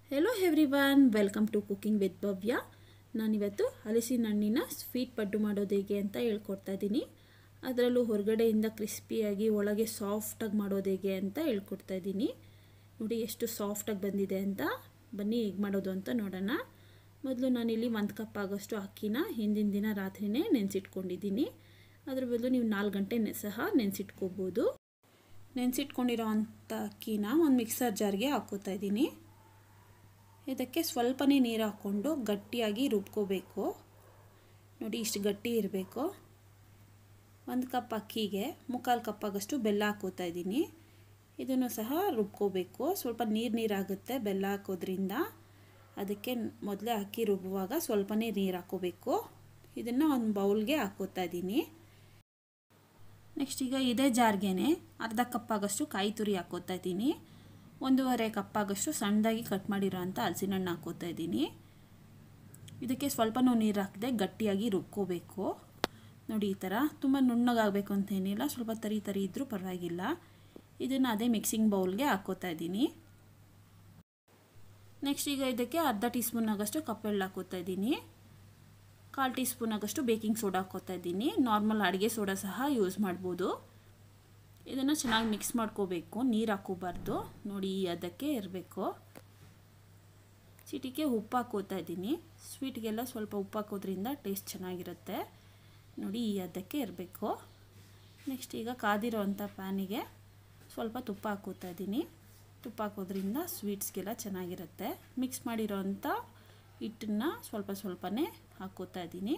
hello everyone welcome to cooking with Bhavya ನಾನಿವತ್ತು ಹಲಸಿನ ಹಣ್ಣಿನ ಸ್ವೀಟ್ ಪಡ್ಡು ಮಾಡೋದು ಹೇಗೆ ಅಂತ ಹೇಳ್ಕೊಡ್ತಾ ಇದ್ದೀನಿ ಅದರಲ್ಲೂ ಹೊರಗಡೆಯಿಂದ ಕ್ರಿಸ್ಪಿಯಾಗಿ ಒಳಗೆ ಸಾಫ್ಟಾಗಿ ಮಾಡೋದು ಹೇಗೆ ಅಂತ ಹೇಳ್ಕೊಡ್ತಾ ಇದ್ದೀನಿ ನೋಡಿ ಎಷ್ಟು ಸಾಫ್ಟಾಗಿ ಬಂದಿದೆ ಅಂತ ಬನ್ನಿ ಹೇಗೆ ಮಾಡೋದು ಅಂತ ನೋಡೋಣ ಮೊದಲು ನಾನಿಲ್ಲಿ ಒಂದು ಕಪ್ ಆಗೋಷ್ಟು ಅಕ್ಕಿನ ಹಿಂದಿನ ದಿನ ರಾತ್ರಿನೇ ನೆನೆಸಿಟ್ಕೊಂಡಿದ್ದೀನಿ ಅದ್ರ ಬದಲು ನೀವು ನಾಲ್ಕು ಗಂಟೆ ಸಹ ನೆನೆಸಿಟ್ಕೋಬೋದು ನೆನೆಸಿಟ್ಕೊಂಡಿರೋ ಅಂಥ ಅಕ್ಕಿನ ಒಂದು ಮಿಕ್ಸರ್ ಜಾರ್ಗೆ ಹಾಕ್ಕೋತಾ ಇದ್ದೀನಿ ಇದಕ್ಕೆ ಸ್ವಲ್ಪನೇ ನೀರು ಹಾಕ್ಕೊಂಡು ಗಟ್ಟಿಯಾಗಿ ರುಬ್ಕೋಬೇಕು ನೋಡಿ ಇಷ್ಟು ಗಟ್ಟಿ ಇರಬೇಕು ಒಂದು ಕಪ್ ಅಕ್ಕಿಗೆ ಮುಕ್ಕಾಲು ಕಪ್ ಆಗೋಷ್ಟು ಬೆಲ್ಲ ಹಾಕೋತಾ ಇದ್ದೀನಿ ಇದನ್ನು ಸಹ ರುಬ್ಕೋಬೇಕು ಸ್ವಲ್ಪ ನೀರು ನೀರಾಗುತ್ತೆ ಬೆಲ್ಲ ಹಾಕೋದ್ರಿಂದ ಅದಕ್ಕೆ ಮೊದಲೇ ಅಕ್ಕಿ ರುಬ್ಬುವಾಗ ಸ್ವಲ್ಪನೇ ನೀರು ಹಾಕೋಬೇಕು ಇದನ್ನು ಒಂದು ಬೌಲ್ಗೆ ಹಾಕೋತಾ ಇದ್ದೀನಿ ನೆಕ್ಸ್ಟ್ ಈಗ ಇದೇ ಜಾರ್ಗೆನೆ ಅರ್ಧ ಕಪ್ ಆಗೋಷ್ಟು ಕಾಯಿ ತುರಿ ಹಾಕೋತಾ ಇದ್ದೀನಿ ಒಂದೂವರೆ ಕಪ್ ಆಗೋಷ್ಟು ಸಣ್ಣದಾಗಿ ಕಟ್ ಮಾಡಿರೋ ಅಂಥ ಹಲಸಿನ ಹಣ್ಣು ಹಾಕೋತಾ ಇದ್ದೀನಿ ಇದಕ್ಕೆ ಸ್ವಲ್ಪನೂ ನೀರು ಹಾಕದೆ ಗಟ್ಟಿಯಾಗಿ ರುಬ್ಕೋಬೇಕು ನೋಡಿ ಈ ಥರ ತುಂಬ ನುಣ್ಣಗಾಗಬೇಕು ಅಂತ ಏನಿಲ್ಲ ಸ್ವಲ್ಪ ತರಿ ತರಿ ಇದ್ದರೂ ಪರವಾಗಿಲ್ಲ ಇದನ್ನು ಅದೇ ಮಿಕ್ಸಿಂಗ್ ಬೌಲ್ಗೆ ಹಾಕೋತಾ ಇದ್ದೀನಿ ನೆಕ್ಸ್ಟ್ ಈಗ ಇದಕ್ಕೆ ಅರ್ಧ ಟೀ ಸ್ಪೂನ್ ಆಗೋಷ್ಟು ಕಪ್ಪೆಳ್ಳು ಹಾಕೋತಾ ಇದ್ದೀನಿ ಕಾಲು ಟೀ ಸ್ಪೂನ್ ಆಗೋಷ್ಟು ಬೇಕಿಂಗ್ ಸೋಡಾ ಹಾಕೋತಾ ಇದ್ದೀನಿ ನಾರ್ಮಲ್ ಅಡುಗೆ ಸೋಡಾ ಸಹ ಯೂಸ್ ಮಾಡ್ಬೋದು ಇದನ್ನು ಚೆನ್ನಾಗಿ ಮಿಕ್ಸ್ ಮಾಡ್ಕೋಬೇಕು ನೀರು ಹಾಕೋಬಾರ್ದು ನೋಡಿ ಅದಕ್ಕೆ ಇರಬೇಕು ಚಿಟಿಕೆ ಉಪ್ಪು ಹಾಕೋತಾ ಇದ್ದೀನಿ ಸ್ವೀಟ್ಗೆಲ್ಲ ಸ್ವಲ್ಪ ಉಪ್ಪು ಹಾಕೋದ್ರಿಂದ ಟೇಸ್ಟ್ ಚೆನ್ನಾಗಿರುತ್ತೆ ನೋಡಿ ಈ ಅದಕ್ಕೆ ಇರಬೇಕು ನೆಕ್ಸ್ಟ್ ಈಗ ಕಾದಿರೋ ಅಂಥ ಪ್ಯಾನಿಗೆ ಸ್ವಲ್ಪ ತುಪ್ಪ ಹಾಕೋತಾ ಇದ್ದೀನಿ ತುಪ್ಪ ಹಾಕೋದ್ರಿಂದ ಸ್ವೀಟ್ಸ್ಗೆಲ್ಲ ಚೆನ್ನಾಗಿರುತ್ತೆ ಮಿಕ್ಸ್ ಮಾಡಿರೋ ಅಂಥ ಹಿಟ್ಟನ್ನು ಸ್ವಲ್ಪ ಸ್ವಲ್ಪನೇ ಹಾಕೋತಾ ಇದ್ದೀನಿ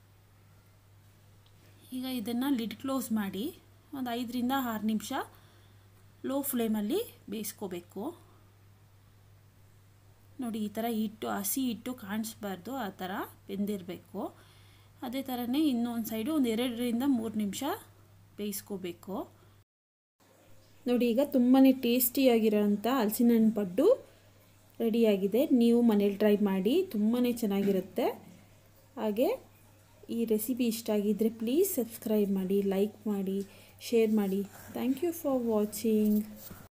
ಈಗ ಇದನ್ನು ಲಿಡ್ ಕ್ಲೋಸ್ ಮಾಡಿ ಒಂದು ಐದರಿಂದ ಆರು ನಿಮಿಷ ಲೋ ಫ್ಲೇಮಲ್ಲಿ ಬೇಯಿಸ್ಕೋಬೇಕು ನೋಡಿ ಈ ಥರ ಹಿಟ್ಟು ಹಸಿ ಹಿಟ್ಟು ಕಾಣಿಸ್ಬಾರ್ದು ಆ ಥರ ಬೆಂದಿರಬೇಕು ಅದೇ ಥರನೇ ಇನ್ನೊಂದು ಸೈಡು ಒಂದು ಎರಡರಿಂದ ಮೂರು ನಿಮಿಷ ಬೇಯಿಸ್ಕೋಬೇಕು ನೋಡಿ ಈಗ ತುಂಬಾ ಟೇಸ್ಟಿಯಾಗಿರೋಂಥ ಹಲಸಿನ ಹಣ್ಣು ಪಡ್ಡು ರೆಡಿಯಾಗಿದೆ ನೀವು ಮನೇಲಿ ಟ್ರೈ ಮಾಡಿ ತುಂಬಾ ಚೆನ್ನಾಗಿರುತ್ತೆ ಹಾಗೆ ಈ ರೆಸಿಪಿ ಇಷ್ಟ ಆಗಿದ್ದರೆ ಪ್ಲೀಸ್ ಸಬ್ಸ್ಕ್ರೈಬ್ ಮಾಡಿ ಲೈಕ್ ಮಾಡಿ ಶೇರ್ ಮಾಡಿ ಥ್ಯಾಂಕ್ ಯು ಫಾರ್ ವಾಚಿಂಗ್